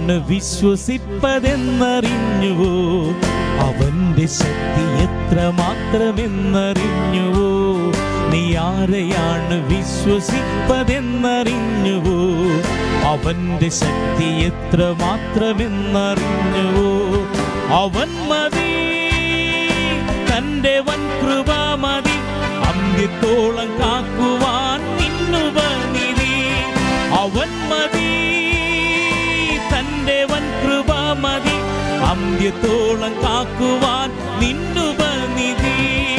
ആരെയാണ് വിശ്വസിപ്പതെന്നറിഞ്ഞുവോ അവന്റെ ശക്തി എത്ര മാത്രമെന്നറിഞ്ഞുവോ നീ ആരെയാണ് വിശ്വസിപ്പതെന്നറിഞ്ഞുവോ അവന്റെ ശക്തി എത്ര മാത്രമെന്നറിഞ്ഞുവോ അവൻ മതി തന്റെ വൻ കൃപ മതി അന്ത്യത്തോളം കാക്കുവാൻ നിന്നുപനിധി അവൻ മതി തന്റെ വൻ കൃപ മതി അന്ത്യത്തോളം കാക്കുവാൻ നിന്നുപനിധി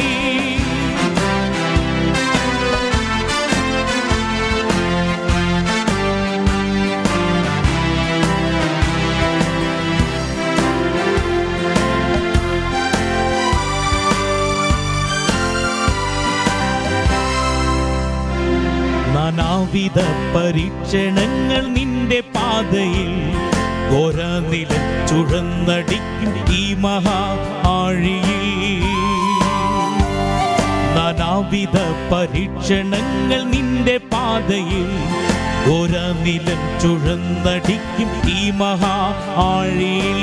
നാനാവിധ പരീക്ഷണങ്ങൾ നിന്റെ പാതയിൽ ഘോരനിലം ചുഴന്നടിക്കും ഈ മഹാ ആഴിയിൽ നാനാവിധ പരീക്ഷണങ്ങൾ നിന്റെ പാതയിൽ ഘോരനിലം ചുഴന്നടിക്കും ഈ മഹാ ആഴിയിൽ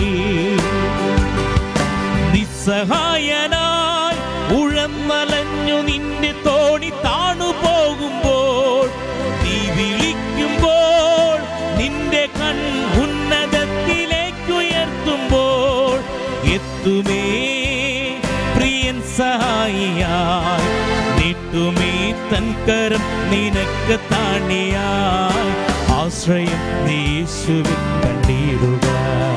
നിസ്സഹായനായി ഉഴന്നലഞ്ഞു നിന്റെ തോണി താണു പോകുമ്പോൾ നീ വിളിക്കുമ്പോൾ നിന്റെ കൺ ഉന്നതത്തിലേക്കുയർത്തുമ്പോൾ എത്തുമേ പ്രിയൻ സഹായിയായി നീട്ടുമേ തൻ കരം നിനക്ക് താണിയായി ആശ്രയം നീ യേശുവിൽ കണ്ടിടുക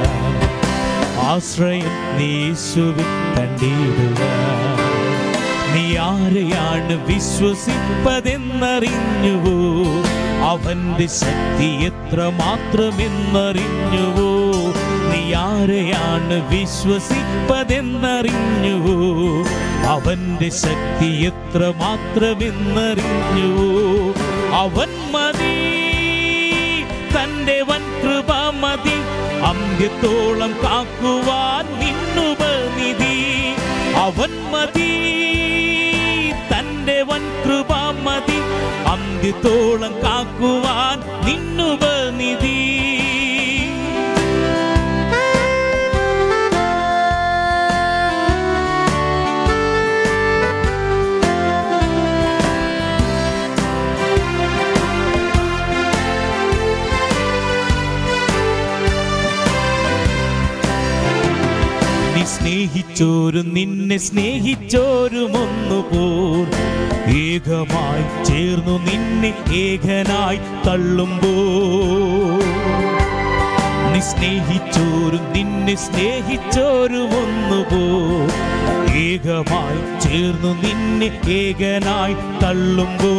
ആശ്രയം നീശുവിൽ കണ്ടിടുക നീ ആരെയാണ് വിശ്വസിപ്പതെന്നറിഞ്ഞുവോ അവന്റെ ശക്തി എത്ര മാത്രമെന്നറിഞ്ഞുവോ നീ ആരെയാണ് വിശ്വസിപ്പതെന്നറിഞ്ഞുവോ അവന്റെ ശക്തി എത്ര മാത്രമെന്നറിഞ്ഞുവോ അവൻ മതി തന്റെ വൻ കൃപ മതി അന്ത്യത്തോളം കാക്കുവാൻ നിന്നുപനിധി അവൻ മതി തന്റെ വൻ കൃപ മതി അന്ത്യത്തോളം കാക്കുവാൻ നിന്നുപനിധി നീ സ്നേഹിച്ചോരും നിന്നെ സ്നേഹിച്ചോരും ഒന്നുപോൽ ഏകമായി ചേർന്നു നിന്നെ ഏകനായി തള്ളുമ്പോ നീ സ്നേഹിച്ചോരും നിന്നെ സ്നേഹിച്ചോരും ഒന്നുപോ ഏകമായി ചേർന്നു നിന്നെ ഏകനായി തള്ളുമ്പോ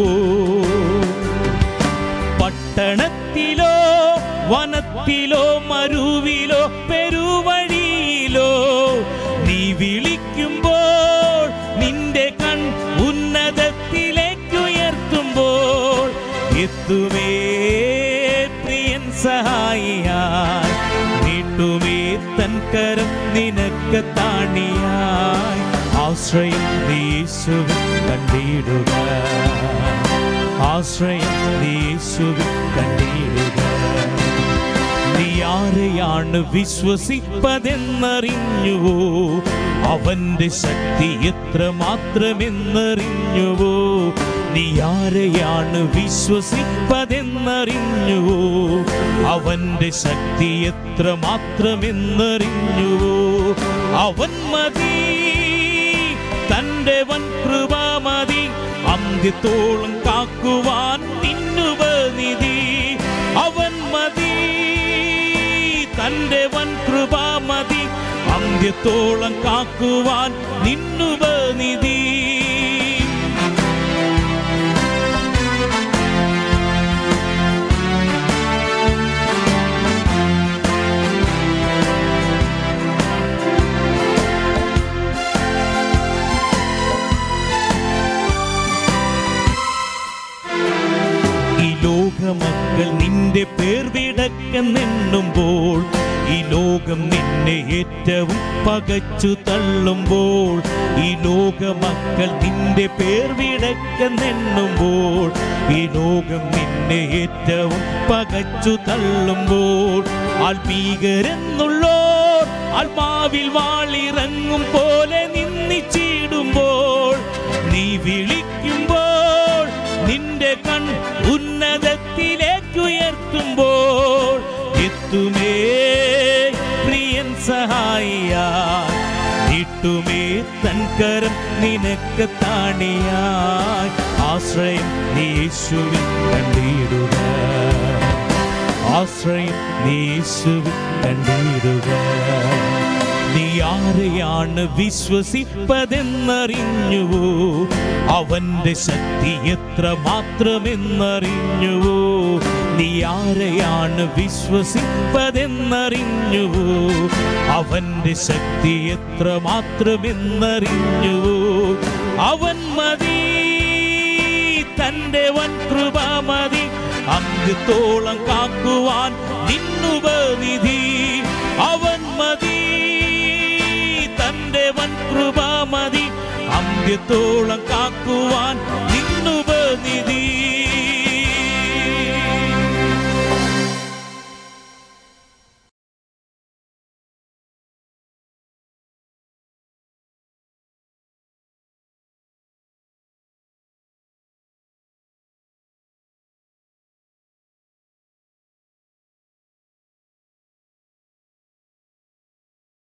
പട്ടണത്തിലോ വനത്തിലോ മരുവിലോ പെരുവഴിയിലോ നീ വിളിക്കുമ്പോൾ നിന്റെ കൺ ഉന്നതത്തിലേക്കുയർത്തുമ്പോൾ എത്തുമേ പ്രിയൻ സഹായിയായി നീട്ടുമേ തൻ കരം നിനക്ക് താണിയായി ആശ്രയം നീ യേശുവിൽ കണ്ടിടുക ആശ്രയം നീ യേശുവിൽ കണ്ടിടുക നീ ആരെയാണ് വിശ്വസിപ്പതെന്നറിഞ്ഞുവോ അവന്റെ ശക്തി എത്ര മാത്രമെന്നറിഞ്ഞുവോ നീ ആരെയാണ് വിശ്വസിപ്പതെന്നറിഞ്ഞുവോ അവന്റെ ശക്തി എത്ര മാത്രമെന്നറിഞ്ഞുവോ അവൻ മതി തന്റെ വൻ കൃപ മതി അന്ത്യത്തോളം കാക്കുവാൻ നിന്നുപനിധി അവൻ മതി തന്റെ വൻ കൃപ മതി അന്ത്യത്തോളം കാക്കുവാൻ നിന്നുപനിധി ഈ ലോകമക്കൾ നിന്റെ പേർ വിടക്കെന്നെണ്ണുമ്പോൾ ഈ ലോകം നിന്നെ ഏറ്റവും പകച്ചു തള്ളുമ്പോൾ ഈ ലോക മക്കൾ നിന്റെ പേർ വിടക്കെന്നെണ്ണുമ്പോൾ ഈ ലോകം നിന്നെ ഏറ്റവും പകച്ചു തള്ളുമ്പോൾ ആത്മീകരെന്നുള്ളോർ ആത്മാവിൽ വാളിറങ്ങും പോലെ നിന്നിച്ചിടുമ്പോൾ നീ വിളിക്കുമ്പോൾ നിന്റെ കൺ ഉന്നതത്തിലേക്കുയർത്തുമ്പോൾ എത്തുമേ പ്രിയൻ സഹായിയാ നീട്ടുമേ തൻകരം നിനക്ക് താണിയായി ആശ്രയം നീ യേശുവിൽ കണ്ടിടുക ആശ്രയം നീ യേശുവിൽ കണ്ടിടുക നീ ആരെയാണ് വിശ്വസിപ്പതെന്നറിഞ്ഞുവോ അവന്റെ ശക്തി എത്ര മാത്രമെന്നറിഞ്ഞുവോ നീ ആരെയാണ് വിശ്വസിപ്പതെന്നറിഞ്ഞുവോ അവന്റെ ശക്തി എത്ര മാത്രമെന്നറിഞ്ഞുവോ അവൻ മതി തന്റെ വൻ കൃപ മതി അങ്കത്തോളം കാക്കുവാൻ നിന്നുപനിധി അവൻ മതി തന്റെ വൻ കൃപ മതി അന്ത്യത്തോളം കാക്കുവാൻ നിന്നുപനിധി